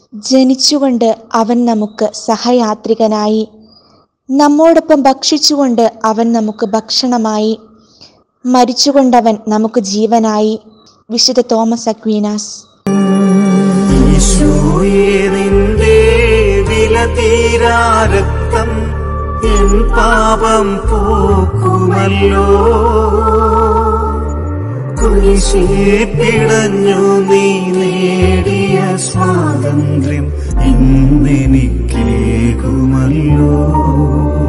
ജനിച്ചുകൊണ്ട് അവൻ നമുക്ക് സഹയാത്രികനായി നമ്മോടൊപ്പം ഭക്ഷിച്ചുകൊണ്ട് അവൻ നമുക്ക് ഭക്ഷണമായി മരിച്ചുകൊണ്ടവൻ നമുക്ക് ജീവനായി വിശുദ്ധ തോമസ് അക്വീനാസ് ഈശോയെ നിന്റെ വില തീരാ രക്തം എൻ പാപം പോക്കുമല്ലോ കുരിശിൽ പിടഞ്ഞു നീ നേടിയ സ്വാതന്ത്ര്യം ഇന്നെനിക്കേകുമല്ലോ